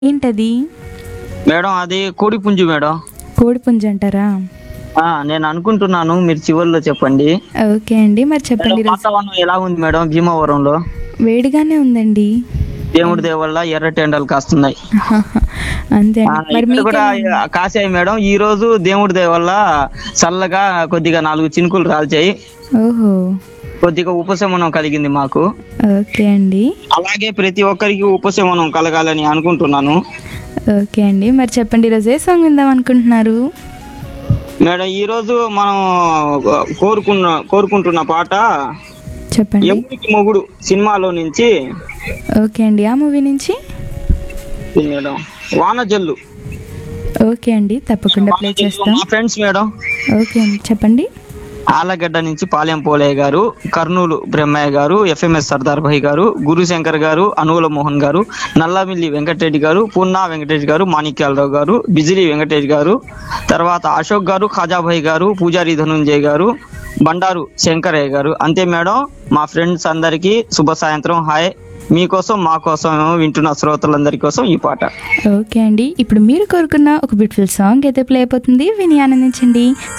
ఏంటది మేడం అది కోడి పుంజు మేడం కోడిపుంజు అంటారా ఆ, నేను అనుకుంటున్నాను మీరు చివరిలో చెప్పండి ఓకే అండి మరి చెప్పండి మేడం, ఈరోజు వాతావరణం ఎలా ఉంది మేడం భీమవరంలో వేడిగానే ఉందండి దేవుడి దేవల్ల ఎర్ర టెండలు కాస్తున్నాయి అంతే ఆ, అండి మరి ఇక్కడ మీకు కూడా కాసాయి మేడం ఈ రోజు దేవుడి దయ వల్ల చల్లగా కొద్దిగా నాలుగు చినుకులు రాల్చాయి ఓహో కొద్దిగా ఉపశమనం కలిగింది మాకు ఓకే అండి అలాగే ప్రతి ఒక్కరికి ఉపశమనం కలగాలని అనుకుంటున్నాను ఓకే అండి మరి చెప్పండి ఈరోజు ఏ సాంగ్ విందాం అనుకుంటున్నారు మేడం ఈ రోజు మనం కోరుకున్న కోరుకుంటున్న పాట చెప్పండి ఎముడికి మొగుడు సినిమాలో నుంచి ఓకే అండి ఆ మూవీ నుంచి ఇది మేడం వానజల్లు ఓకే అండి తప్పకుండా ప్లే వానజల్లు చేస్తాం మా ఫ్రెండ్స్ మేడం ఓకే అండి చెప్పండి ఆలగడ్డ నుంచి పాలెం పోలయ్య గారు కర్నూలు బ్రహ్మయ్య గారు ఎఫ్ఎంఎస్ సర్దార్ భాయ్ గారు గురుశంకర్ గారు అనుగుల మోహన్ గారు నల్లమిల్లి వెంకటరెడ్డి గారు పూర్ణా వెంకటరెడ్డి గారు మాణిక్యాలరావు గారు బిజిలి వెంకటేష్ గారు తర్వాత అశోక్ గారు ఖాజాభాయ్ గారు పూజారి ధనుంజయ్ గారు బండారు శంకరయ్య గారు అంతే మేడం మా ఫ్రెండ్స్ అందరికీ శుభ సాయంత్రం హాయ్ మీకోసం మా కోసం వింటున్న శ్రోతలందరి కోసం ఈ పాట ఓకే అండి ఇప్పుడు మీరు కోరుకున్న ఒక బ్యూటిఫుల్ సాంగ్ అయితే ప్లే అయిపోతుంది విని ఆనందించండి